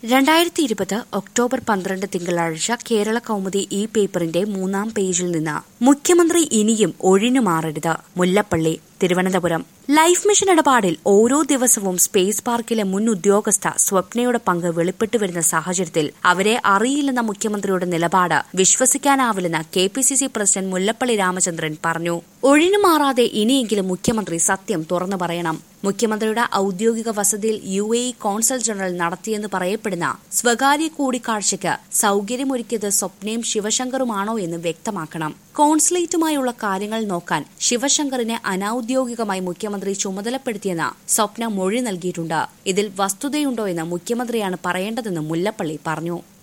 രണ്ടായിരത്തി ഇരുപത് ഒക്ടോബർ പന്ത്രണ്ട് തിങ്കളാഴ്ച കേരള കൗമുദി ഇ പേപ്പറിന്റെ മൂന്നാം പേജിൽ നിന്ന് മുഖ്യമന്ത്രി ഇനിയും ഒഴിഞ്ഞു മാറരുത് മുല്ലപ്പള്ളി തിരുവനന്തപുരം ലൈഫ് മിഷൻ ഇടപാടിൽ ഓരോ ദിവസവും സ്പേസ് പാർക്കിലെ മുൻ ഉദ്യോഗസ്ഥ സ്വപ്നയുടെ പങ്ക് വെളിപ്പെട്ടു വരുന്ന സാഹചര്യത്തിൽ അവരെ അറിയില്ലെന്ന മുഖ്യമന്ത്രിയുടെ നിലപാട് വിശ്വസിക്കാനാവില്ലെന്ന് K P C C president Mullappally Ramachandran പറഞ്ഞു ഒഴിഞ്ഞു മാറാതെ ഇനിയെങ്കിലും മുഖ്യമന്ത്രി സത്യം തുറന്നു പറയണം മുഖ്യമന്ത്രിയുടെ ഔദ്യോഗിക വസതിയിൽ U A E consul general നടത്തിയെന്ന് പറയപ്പെടുന്ന സ്വകാര്യ കൂടിക്കാഴ്ചയ്ക്ക് സൌകര്യമൊരുക്കിയത് സ്വപ്നയും ശിവശങ്കറുമാണോ എന്ന് വ്യക്തമാക്കണം കോൺസുലേറ്റുമായുള്ള കാര്യങ്ങൾ നോക്കാൻ ശിവശങ്കറിനെ അനൌദ്യോഗികമായി മുഖ്യമന്ത്രി ചുമതലപ്പെടുത്തിയെന്ന് സ്വപ്ന മൊഴി നൽകിയിട്ടുണ്ട് ഇതിൽ വസ്തുതയുണ്ടോ എന്ന് മുഖ്യമന്ത്രിയാണ് പറയേണ്ടതെന്ന് മുല്ലപ്പള്ളി പറഞ്ഞു